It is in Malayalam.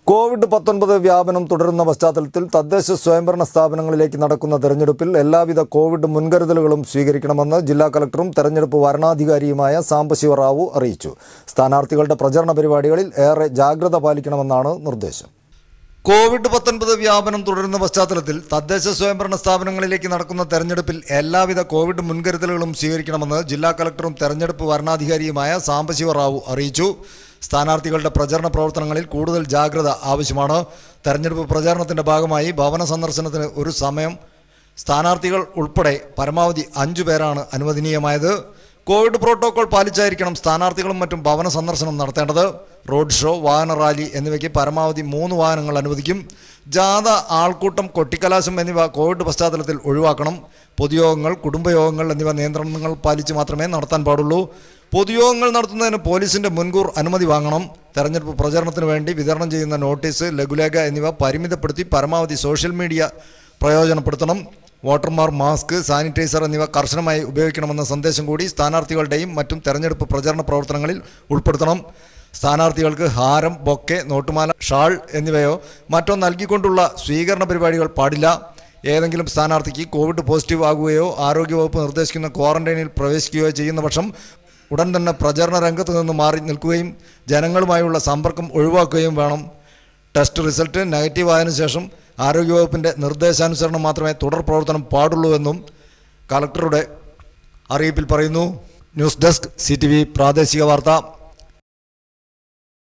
കോവിഡ് പത്തൊൻപത് വ്യാപനം തുടരുന്ന പശ്ചാത്തലത്തിൽ തദ്ദേശ സ്വയംഭരണ സ്ഥാപനങ്ങളിലേക്ക് നടക്കുന്ന തെരഞ്ഞെടുപ്പിൽ എല്ലാവിധ കോവിഡ് മുൻകരുതലുകളും സ്വീകരിക്കണമെന്ന് ജില്ലാ കലക്ടറും തെരഞ്ഞെടുപ്പ് വരണാധികാരിയുമായ സാംബശിവ റാവു അറിയിച്ചു സ്ഥാനാർത്ഥികളുടെ പ്രചരണ പരിപാടികളിൽ ഏറെ ജാഗ്രത പാലിക്കണമെന്നാണ് നിർദ്ദേശം കോവിഡ് പത്തൊൻപത് വ്യാപനം തുടരുന്ന പശ്ചാത്തലത്തിൽ തദ്ദേശ സ്വയംഭരണ സ്ഥാപനങ്ങളിലേക്ക് നടക്കുന്ന തെരഞ്ഞെടുപ്പിൽ എല്ലാവിധ കോവിഡ് മുൻകരുതലുകളും സ്വീകരിക്കണമെന്ന് ജില്ലാ കലക്ടറും തെരഞ്ഞെടുപ്പ് വരണാധികാരിയുമായ സാംബശിവ റാവു അറിയിച്ചു സ്ഥാനാർത്ഥികളുടെ പ്രചരണ പ്രവർത്തനങ്ങളിൽ കൂടുതൽ ജാഗ്രത ആവശ്യമാണ് തെരഞ്ഞെടുപ്പ് പ്രചാരണത്തിന്റെ ഭാഗമായി ഭവന സന്ദർശനത്തിന് ഒരു സമയം സ്ഥാനാർത്ഥികൾ ഉൾപ്പെടെ പരമാവധി അഞ്ചു പേരാണ് അനുവദനീയമായത് കോവിഡ് പ്രോട്ടോകോൾ പാലിച്ചായിരിക്കണം സ്ഥാനാർത്ഥികളും മറ്റും ഭവന സന്ദർശനം നടത്തേണ്ടത് റോഡ് ഷോ വാഹന റാലി എന്നിവയ്ക്ക് പരമാവധി മൂന്ന് വാഹനങ്ങൾ അനുവദിക്കും ജാഥ ആൾക്കൂട്ടം കൊട്ടിക്കലാശം എന്നിവ കോവിഡ് പശ്ചാത്തലത്തിൽ ഒഴിവാക്കണം പൊതുയോഗങ്ങൾ കുടുംബയോഗങ്ങൾ എന്നിവ നിയന്ത്രണങ്ങൾ പാലിച്ച് മാത്രമേ നടത്താൻ പാടുള്ളൂ പൊതുയോഗങ്ങൾ നടത്തുന്നതിന് പോലീസിന്റെ മുൻകൂർ അനുമതി വാങ്ങണം തെരഞ്ഞെടുപ്പ് പ്രചരണത്തിന് വേണ്ടി വിതരണം ചെയ്യുന്ന നോട്ടീസ് ലഘുലേഖ എന്നിവ പരിമിതപ്പെടുത്തി പരമാവധി സോഷ്യൽ മീഡിയ പ്രയോജനപ്പെടുത്തണം വോട്ടർമാർ മാസ്ക് സാനിറ്റൈസർ എന്നിവ കർശനമായി ഉപയോഗിക്കണമെന്ന സന്ദേശം കൂടി സ്ഥാനാർത്ഥികളുടെയും മറ്റും തെരഞ്ഞെടുപ്പ് പ്രചരണ പ്രവർത്തനങ്ങളിൽ ഉൾപ്പെടുത്തണം സ്ഥാനാർത്ഥികൾക്ക് ഹാരം ബൊക്കെ നോട്ടുമാല ഷാൾ എന്നിവയോ മറ്റോ നൽകിക്കൊണ്ടുള്ള സ്വീകരണ പരിപാടികൾ പാടില്ല ഏതെങ്കിലും സ്ഥാനാർത്ഥിക്ക് കോവിഡ് പോസിറ്റീവ് ആകുകയോ ആരോഗ്യവകുപ്പ് നിർദ്ദേശിക്കുന്ന ക്വാറന്റൈനിൽ പ്രവേശിക്കുകയോ ചെയ്യുന്ന പക്ഷം ഉടൻ തന്നെ പ്രചരണ രംഗത്ത് നിന്ന് മാറി നിൽക്കുകയും ജനങ്ങളുമായുള്ള സമ്പർക്കം ഒഴിവാക്കുകയും വേണം ടെസ്റ്റ് റിസൾട്ട് നെഗറ്റീവ് ആയതിനു ശേഷം ആരോഗ്യവകുപ്പിൻ്റെ നിർദ്ദേശാനുസരണം മാത്രമേ തുടർ പ്രവർത്തനം പാടുള്ളൂവെന്നും കലക്ടറുടെ അറിയിപ്പിൽ പറയുന്നു ന്യൂസ് ഡെസ്ക് സി പ്രാദേശിക വാർത്ത